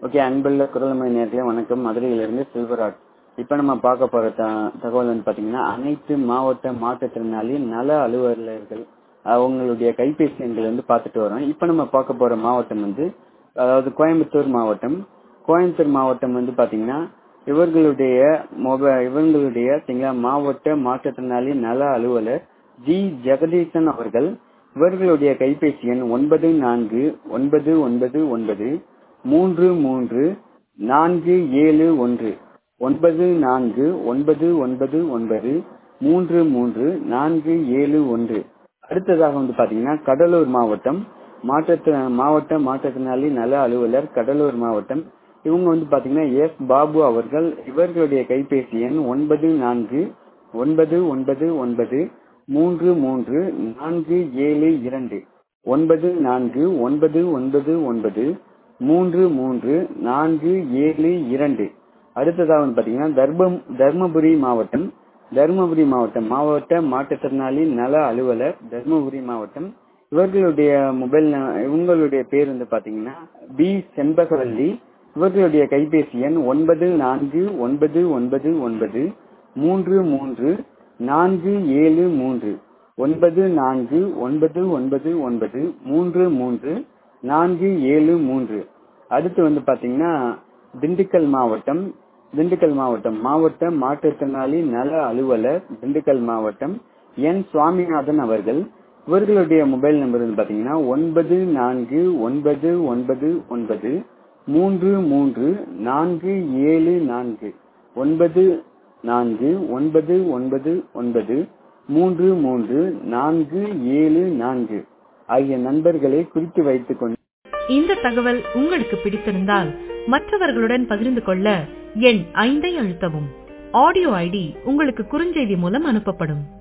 okay அன்புள்ள குரல்மொழி நேர்களே வணக்கம் மதுரையிலிருந்து செல்வராஜ் இப்போ நம்ம பார்க்க போற த தகவல் வந்து பார்த்தீங்கன்னா அனைத்து மாவட்ட மாற்றுத்திறனாளி நல அலுவலர்கள் அவங்களுடைய கைபேசி எண்கள் வந்து பார்த்துட்டு வரோம் இப்போ நம்ம பார்க்க போற மாவட்டம் வந்து அதாவது கோயம்புத்தூர் மாவட்டம் கோயம்புத்தூர் மாவட்டம் வந்து பார்த்தீங்கன்னா இவர்களுடைய மொபைல் இவங்களுடைய சரிங்களா மாவட்ட மாற்றுத்திறனாளி நல அலுவலர் ஜி ஜெகதீசன் அவர்கள் இவர்களுடைய கைபேசி எண் ஒன்பது நான்கு ஒன்பது ஒன்பது ஒன்பது மூன்று மூன்று நான்கு ஏழு ஒன்று ஒன்பது நான்கு ஒன்பது ஒன்பது ஒன்பது மூன்று மூன்று நான்கு ஏழு ஒன்று அடுத்ததாக வந்து பாத்தீங்கன்னா கடலூர் மாவட்டம் மாற்றத்து மாவட்ட மாற்றுத்திறனாளி நல அலுவலர் கடலூர் மாவட்டம் இவங்க வந்து பாத்தீங்கன்னா எஸ் பாபு அவர்கள் இவர்களுடைய கைபேசி எண் ஒன்பது நான்கு ஒன்பது ஒன்பது ஒன்பது மூன்று மூன்று நான்கு ஏழு இரண்டு ஒன்பது நான்கு ஒன்பது ஒன்பது ஒன்பது மூன்று மூன்று நான்கு ஏழு இரண்டு அடுத்ததாக வந்து பாத்தீங்கன்னா தர்மம் தர்மபுரி மாவட்டம் தருமபுரி மாவட்டம் மாவட்ட மாற்றுத்திறனாளி நல அலுவலர் தருமபுரி மாவட்டம் இவர்களுடைய மொபைல் இவங்களுடைய பேர் வந்து பாத்தீங்கன்னா பி செண்பகவல்லி இவர்களுடைய கைபேசி எண் ஒன்பது நான்கு ஒன்பது ஒன்பது ஒன்பது மூன்று மூன்று நான்கு ஏழு மூன்று ஒன்பது நான்கு ஒன்பது ஒன்பது ஒன்பது மூன்று மூன்று நான்கு ஏழு மூன்று அடுத்து வந்து பாத்தீங்கன்னா திண்டுக்கல் மாவட்டம் திண்டுக்கல் மாவட்டம் மாவட்ட மாற்றுத்திறனாளி நல அலுவலர் திண்டுக்கல் மாவட்டம் என் சுவாமிநாதன் அவர்கள் இவர்களுடைய மொபைல் நம்பர் வந்து பாத்தீங்கன்னா ஒன்பது நான்கு ஒன்பது ஒன்பது ஒன்பது மூன்று மூன்று நான்கு ஏழு நான்கு ஒன்பது நான்கு ஒன்பது ஒன்பது ஒன்பது மூன்று மூன்று நான்கு ஏழு நான்கு ஆகிய நண்பர்களை குறித்து வைத்துக் கொண்டு இந்த தகவல் உங்களுக்கு பிடித்திருந்தால் மற்றவர்களுடன் பகிர்ந்து கொள்ள எண் ஐந்தை அழுத்தவும் ஆடியோ ஐடி உங்களுக்கு குறுஞ்செய்தி மூலம் அனுப்பப்படும்